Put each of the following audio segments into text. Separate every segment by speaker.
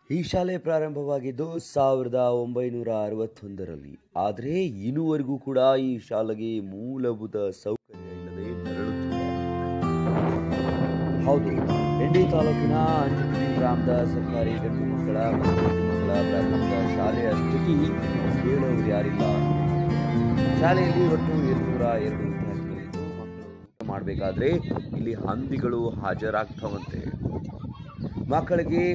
Speaker 1: ಈ ಶಾಲೆ ಪ್ರಾರಂಭವಾಗಿದ್ದು ಸಾವಿರದ ಒಂಬೈನೂರ ಅರವತ್ತೊಂದರಲ್ಲಿ ಆದರೆ ಇನ್ನುವರೆಗೂ ಕೂಡ ಈ ಶಾಲೆಗೆ ಮೂಲಭೂತ ಸೌಕರ್ಯ ಇಲ್ಲದೆ ನರಳುತ್ತಿದೆ ಹೌದು ಇಂಡಿ ತಾಲೂಕಿನ ಅಂಜುಟಿ ಗ್ರಾಮದ ಸರ್ಕಾರಿ ಗಂಡು ಮಕ್ಕಳ ಮತ್ತು ಹೆಣ್ಣು ಮಕ್ಕಳ ಪ್ರಾಥಮಿಕ ಶಾಲೆಯ ಸ್ಥಿತಿ ಹೇಳುವರು ಯಾರಿಲ್ಲ ಶಾಲೆಯಲ್ಲಿ ಒಟ್ಟು ಎರಡುನೂರ ಎರಡು ವಿದ್ಯಾರ್ಥಿಗಳಿದ್ದು ಮಕ್ಕಳು ಮಾಡಬೇಕಾದ್ರೆ ಇಲ್ಲಿ ಹಂದಿಗಳು ಹಾಜರಾಗ್ತವಂತೆ ಮಕ್ಕಳಿಗೆ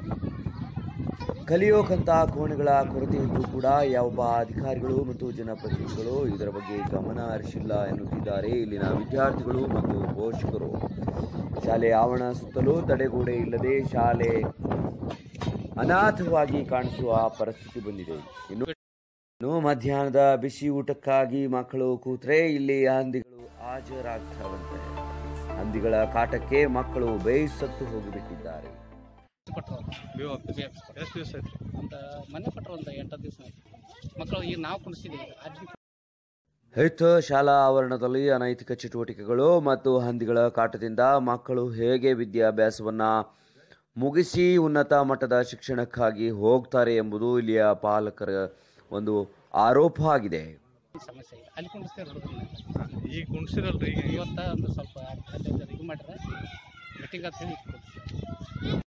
Speaker 1: ಕಲಿಯೋಕಂತ ಕೋಣೆಗಳ ಕೊರತೆ ಇದ್ದು ಕೂಡ ಯಾವೊಬ್ಬ ಅಧಿಕಾರಿಗಳು ಮತ್ತು ಜನಪ್ರತಿನಿಧಿಗಳು ಇದರ ಬಗ್ಗೆ ಗಮನ ಹರಿಸಿಲ್ಲ ಎನ್ನುತ್ತಿದ್ದಾರೆ ಇಲ್ಲಿನ ವಿದ್ಯಾರ್ಥಿಗಳು ಮತ್ತು ಪೋಷಕರು ಶಾಲೆ ಆವರಣ ಸುತ್ತಲೂ ತಡೆಗೋಡೆ ಇಲ್ಲದೆ ಶಾಲೆ ಅನಾಥವಾಗಿ ಕಾಣಿಸುವ ಪರಿಸ್ಥಿತಿ ಬಂದಿದೆ ಇನ್ನು ಇನ್ನು ಮಧ್ಯಾಹ್ನದ ಬಿಸಿ ಊಟಕ್ಕಾಗಿ ಮಕ್ಕಳು ಕೂತ್ರೆ ಇಲ್ಲಿ ಹಂದಿಗಳು ಹಾಜರಾಗ್ತವಂತೆ ಹಂದಿಗಳ ಕಾಟಕ್ಕೆ ಮಕ್ಕಳು ಬೇಸತ್ತು ಹೋಗಿಬಿಟ್ಟಿದ್ದಾರೆ
Speaker 2: ಕೊಟ್ಟರು
Speaker 3: ಎಷ್ಟು ದಿವಸ ಆಯ್ತು
Speaker 2: ಅಂತ ಮನೆ ಕೊಟ್ಟರು ಅಂತ ಎಂಟತ್ತು ದಿವಸ ಆಯ್ತು ಮಕ್ಕಳು ಈಗ ನಾವು ಕುಣಿಸಿದ್ದೀವಿ ಅಜ್ಜಿ
Speaker 1: ಹಿತ್ ಶಾಲಾ ಆವರಣದಲ್ಲಿ ಅನೈತಿಕ ಚಟುವಟಿಕೆಗಳು ಮತ್ತು ಹಂದಿಗಳ ಕಾಟದಿಂದ ಮಕ್ಕಳು ಹೇಗೆ ವಿದ್ಯಾಭ್ಯಾಸವನ್ನ ಮುಗಿಸಿ ಉನ್ನತ ಮಟ್ಟದ ಶಿಕ್ಷಣಕ್ಕಾಗಿ ಹೋಗ್ತಾರೆ ಎಂಬುದು ಇಲ್ಲಿಯ ಪಾಲಕರ ಒಂದು ಆರೋಪ ಆಗಿದೆ
Speaker 2: ಸಮಸ್ಯೆ ಇದೆ ಅಲ್ಲಿ ಕುಣಿಸ್ತಾರೆ ಹುಡುಗರನ್ನ
Speaker 3: ಈಗ ಕುಣ್ಸಿರಲ್ರಿ ಈಗ
Speaker 2: ಇವತ್ತ ಒಂದು ಸ್ವಲ್ಪ ಹದಿನೈದು ಇದು ಮಾಡ್ರೆ ಮೀಟಿಂಗ್ ಅಂತ ಹೇಳಿ ಇಟ್ಕೊಡ್ತೀವಿ